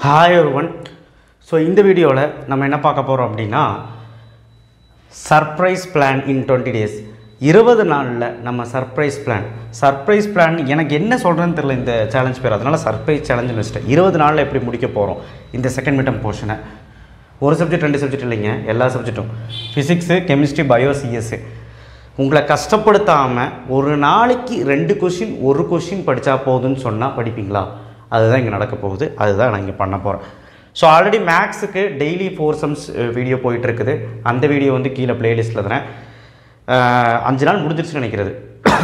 hi ஒருவன் so இந்த வீடியோவில் நம்ம என்ன பார்க்க போகிறோம் அப்படின்னா surprise plan in twenty days இருபது நாளில் நம்ம சர்ப்ரைஸ் பிளான் சர்ப்ரைஸ் பிளான் எனக்கு என்ன சொல்கிறேன்னு தெரியல இந்த சேலஞ்ச் பேர் அதனால் சர்ப்ரைஸ் சேலஞ்சு வச்சுட்டேன் இருபது நாளில் எப்படி முடிக்க போகிறோம் இந்த செகண்ட் மிட்டம் போர்ஷனை ஒரு சப்ஜெக்ட் ரெண்டு சப்ஜெக்ட் இல்லைங்க எல்லா சப்ஜெக்ட்டும் ஃபிசிக்ஸு கெமிஸ்ட்ரி பயோ சிஎஸ்ஸு உங்களை கஷ்டப்படுத்தாமல் ஒரு நாளைக்கு ரெண்டு கொஷின் ஒரு கொஷின் படித்தா போதும்னு சொன்னால் படிப்பீங்களா அதுதான் இங்கே நடக்க போகுது அதுதான் நான் இங்கே பண்ண போகிறேன் ஸோ ஆல்ரெடி மேக்ஸுக்கு டெய்லி ஃபோர் சம்ஸ் வீடியோ போயிட்டுருக்குது அந்த வீடியோ வந்து கீழே ப்ளேலிஸ்ட்டில் தரேன் அஹ், அஞ்சு நாள் முடிஞ்சிருச்சுன்னு நினைக்கிறது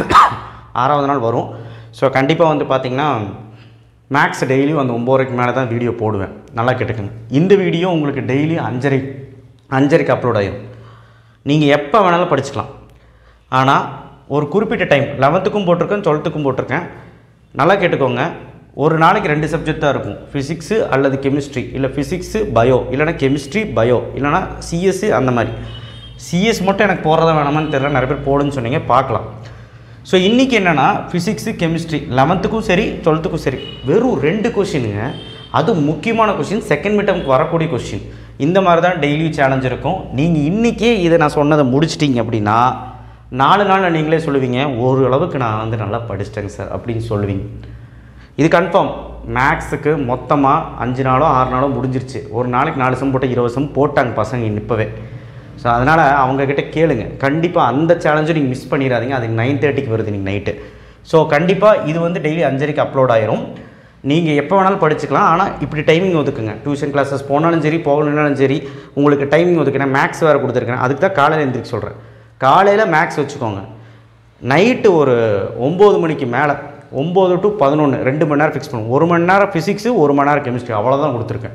ஆறாவது நாள் வரும் ஸோ கண்டிப்பாக வந்து பார்த்திங்கன்னா மேக்ஸ் டெய்லியும் அந்த ஒம்போரைக்கு மேலே தான் வீடியோ போடுவேன் நல்லா கேட்டுக்கோங்க இந்த வீடியோ உங்களுக்கு டெய்லி அஞ்சரை அஞ்சரைக்கு அப்லோட் ஆகிடும் நீங்கள் எப்போ வேணாலும் படிச்சுக்கலாம் ஆனால் ஒரு குறிப்பிட்ட டைம் லெவன்த்துக்கும் போட்டிருக்கேன் டுவெல்த்துக்கும் போட்டிருக்கேன் நல்லா கேட்டுக்கோங்க ஒரு நாளைக்கு ரெண்டு சப்ஜெக்ட் தான் இருக்கும் ஃபிசிக்ஸு அல்லது கெமிஸ்ட்ரி இல்லை ஃபிசிக்ஸு பயோ இல்லைனா கெமிஸ்ட்ரி பயோ இல்லைனா சிஎஸ்ஸு அந்த மாதிரி சிஎஸ் மட்டும் எனக்கு போடுறதா வேணாமான்னு தெரியல நிறைய பேர் போடுன்னு சொன்னீங்க பார்க்கலாம் ஸோ இன்றைக்கி என்னென்னா ஃபிசிக்ஸு கெமிஸ்ட்ரி லெவன்த்துக்கும் சரி டுவெல்த்துக்கும் சரி வெறும் ரெண்டு கொஷினுங்க அது முக்கியமான கொஷின் செகண்ட் மிட்டம்க்கு வரக்கூடிய கொஷின் இந்த மாதிரி தான் டெய்லி சேலஞ்ச் இருக்கும் நீங்கள் இன்றைக்கே இதை நான் சொன்னதை முடிச்சிட்டிங்க அப்படின்னா நாலு நாளில் நீங்களே சொல்லுவீங்க ஓரளவுக்கு நான் வந்து நல்லா படிச்சிட்டேங்க சார் அப்படின்னு சொல்லுவீங்க இது கன்ஃபார்ம் மேக்ஸுக்கு மொத்தமாக அஞ்சு நாளோ ஆறு நாளோ முடிஞ்சிருச்சு ஒரு நாளைக்கு நாலு சம் போட்டு இருபது சம் போட்டாங்க பசங்க இப்போவே ஸோ அதனால் அவங்கக்கிட்ட கேளுங்க கண்டிப்பாக அந்த சேலஞ்சும் நீங்கள் மிஸ் பண்ணிடாதீங்க அது நைன் தேர்ட்டிக்கு வருது நீங்கள் நைட்டு ஸோ கண்டிப்பாக இது வந்து டெய்லி அஞ்சரைக்கு அப்லோட் ஆயிரும் நீங்கள் எப்போ வேணாலும் படிச்சுக்கலாம் ஆனால் இப்படி டைமிங் ஒதுக்குங்க டியூஷன் கிளாஸஸ் போனாலும் சரி போகலனாலும் சரி உங்களுக்கு டைமிங் ஒதுக்குறேன் மேக்ஸ் வேறு கொடுத்துருக்கேன் அதுக்கு தான் காலையில் எந்திரிக்க சொல்கிறேன் காலையில் மேக்ஸ் வச்சுக்கோங்க நைட்டு ஒரு ஒம்பது மணிக்கு மேலே ஒம்பது டு பதினொன்று ரெண்டு மணி நேரம் ஃபிக்ஸ் பண்ணுவோம் ஒரு மணி நேரம் ஃபிசிக்ஸு ஒரு மணி நேரம் கெமிஸ்ட்ரி அவ்வளோதான் கொடுத்துருக்கேன்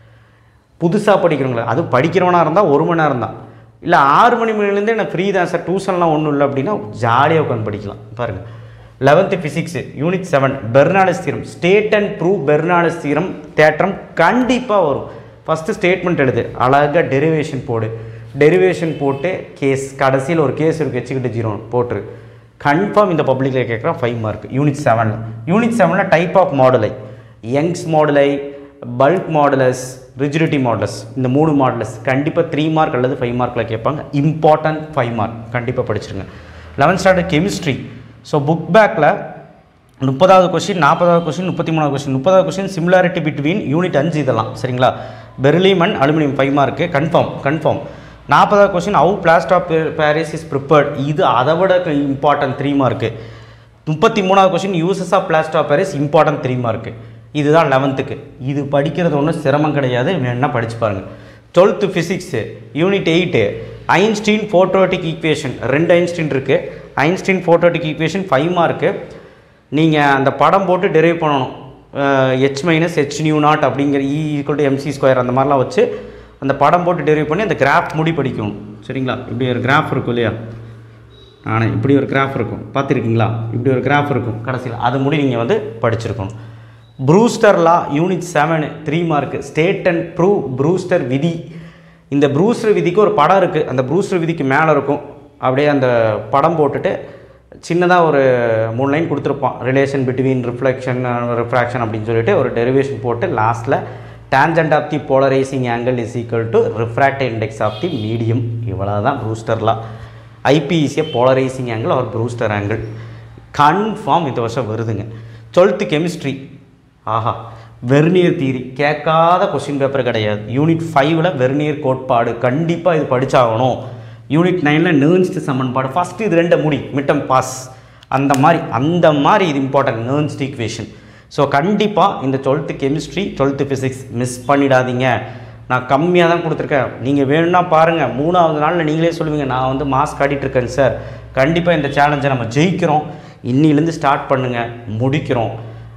புதுசாக படிக்கிறவங்கள அது படிக்கிறவனாக இருந்தால் ஒரு மணி நேரம் தான் இல்லை ஆறு மணி மணிலேருந்தே நான் ஃப்ரீ தான் சார் டியூஷன்லாம் ஒன்றும் இல்லை அப்படின்னா ஜாலியாக உட்காந்து படிக்கலாம் பாருங்கள் eleventh physics unit seven Bernoulli's theorem state and prove பெர்னாலஸ் தீரம் தேற்றம் கண்டிப்பாக வரும் ஃபஸ்ட்டு ஸ்டேட்மெண்ட் எழுது அழகாக டெரிவேஷன் போடு டெரிவேஷன் போட்டு கேஸ் கடைசியில் ஒரு கேஸ் இருக்கு வச்சுக்கிட்டு ஜீரோ போட்டுரு கன்ஃபார்ம் இந்த பப்ளிக்கில் கேட்குறான் ஃபைவ் மார்க் யூனிட் செவனில் யூனிட் செவனில் டைப் ஆஃப் மாடலை யங்ஸ் மாடலை பல்க் மாடலஸ் ரிஜிடிட்டி மாடலஸ் இந்த மூணு மாடலஸ் கண்டிப்பாக த்ரீ மார்க் அல்லது ஃபைவ் மார்க்கில் கேட்பாங்க இம்பார்ட்டன்ட் ஃபைவ் மார்க் கண்டிப்பாக படிச்சிருங்க eleventh standard chemistry so book பேக்கில் முப்பதாவது கொஷின் நாற்பதாவது கொஷின் முப்பத்தி மூணாவது கொஷின் முப்பதாவது கொஷின் சிமிலாரிட்டி பிட்வீன் யூனிட் அஞ்சு இதெல்லாம் சரிங்களா beryllium and aluminium five mark confirm confirm நாற்பதாவது question how plaster of Paris is prepared இது அதை விட இம்பார்ட்டன்ட் த்ரீ மார்க்கு முப்பத்தி மூணாவது question uses of plaster of Paris important three mark இதுதான் லெவன்த்துக்கு இது படிக்கிறது ஒன்றும் சிரமம் கிடையாது வேணா படிச்சு பாருங்கள் twelfth physics unit eight Einstein ஃபோட்டோட்டிக் ஈக்குவேஷன் ரெண்டு ஐன்ஸ்டீன் இருக்குது ஐன்ஸ்டீன் ஃபோட்டோட்டிக் ஈக்குவேஷன் ஃபைவ் மார்க்கு நீங்கள் அந்த படம் போட்டு டெரைவ் பண்ணணும் h minus h nu naught அப்படிங்கிற E equal to MC square அந்த மாதிரிலாம் வச்சு அந்த படம் போட்டு டெரைவ் பண்ணி அந்த கிராஃப் முடி படிக்கணும் சரிங்களா இப்படி ஒரு கிராஃப் இருக்கும் இல்லையா நானே இப்படி ஒரு கிராஃப் இருக்கும் பார்த்துருக்கீங்களா இப்படி ஒரு கிராஃப் இருக்கும் கடைசியில் அது முடி நீங்கள் வந்து படிச்சிருக்கணும் Brewster law unit seven three mark state and prove Brewster விதி இந்த ப்ரூஸ்டர் விதிக்கு ஒரு படம் இருக்குது அந்த ப்ரூஸ்டர் விதிக்கு மேலே இருக்கும் அப்படியே அந்த படம் போட்டுட்டு சின்னதாக ஒரு மூணு லைன் கொடுத்துருப்பான் ரிலேஷன் பிட்வீன் ரிஃப்ளெக்ஷன் ரிஃப்ராக்ஷன் அப்படின்னு சொல்லிட்டு ஒரு டெரிவேஷன் போட்டு லாஸ்ட்டில் tangent of the polarizing angle is equal to refract index of the medium இவ்வளோ தான் ப்ரூஸ்டர்லாம் ஐபிஇசியை போலரைசிங் ஆங்கிள் ஒரு ப்ரூஸ்டர் ஆங்கிள் கன்ஃபார்ம் இந்த வருஷம் வருதுங்க டுவெல்த்து கெமிஸ்ட்ரி ஆஹா வெர்னியர் தீரி கேட்காத கொஸ்டின் பேப்பர் கிடையாது யூனிட் ஃபைவ்ல வெர்னியர் கோட்பாடு கண்டிப்பாக இது படிச்சாகணும் யூனிட் நைனில் நேர்ன்ஸ்ட் சமன்பாடு ஃபஸ்ட்டு இது ரெண்டை முடி மிட்டம் பாஸ் அந்த மாதிரி அந்த மாதிரி இது இம்பார்ட்டன்ட் நேர்ன்ஸ்ட் ஈக்குவேஷன் ஸோ கண்டிப்பாக இந்த twelfth chemistry twelfth physics miss பண்ணிடாதீங்க நான் கம்மியாக தான் கொடுத்துருக்கேன் நீங்கள் வேணும்னா பாருங்கள் மூணாவது நாளில் நீங்களே சொல்லுவீங்க நான் வந்து மாஸ்க் காட்டிகிட்டு இருக்கேங்க சார் கண்டிப்பாக இந்த சேலஞ்சை நம்ம ஜெயிக்கிறோம் இன்னிலேருந்து ஸ்டார்ட் பண்ணுங்கள் முடிக்கிறோம்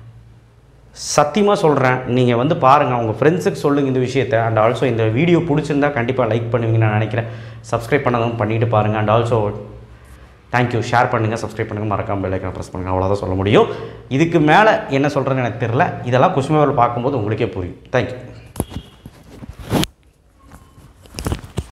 சத்தியமாக சொல்கிறேன் நீங்கள் வந்து பாருங்கள் உங்கள் ஃப்ரெண்ட்ஸுக்கு சொல்லுங்கள் இந்த விஷயத்தை அண்ட் ஆல்சோ இந்த வீடியோ பிடிச்சிருந்தா கண்டிப்பாக லைக் பண்ணுவீங்கன்னு நான் நினைக்கிறேன் சப்ஸ்கிரைப் பண்ணதும் பண்ணிட்டு பாருங்கள் அண்ட் ஆல்சோ தேங்க்யூ ஷேர் பண்ணுங்கள் சப்ஸ்கிரைப் பண்ணுங்கள் மறக்காம பெல் ஐக்கனை ப்ரெஸ் பண்ணுங்கள் அவ்வளோதான் சொல்ல முடியும் இதுக்கு மேலே என்ன சொல்கிறேன்னு எனக்கு தெரில இதெல்லாம் குஷ்மேவல் பார்க்கும்போது உங்களுக்கே புரியும் தேங்க்யூ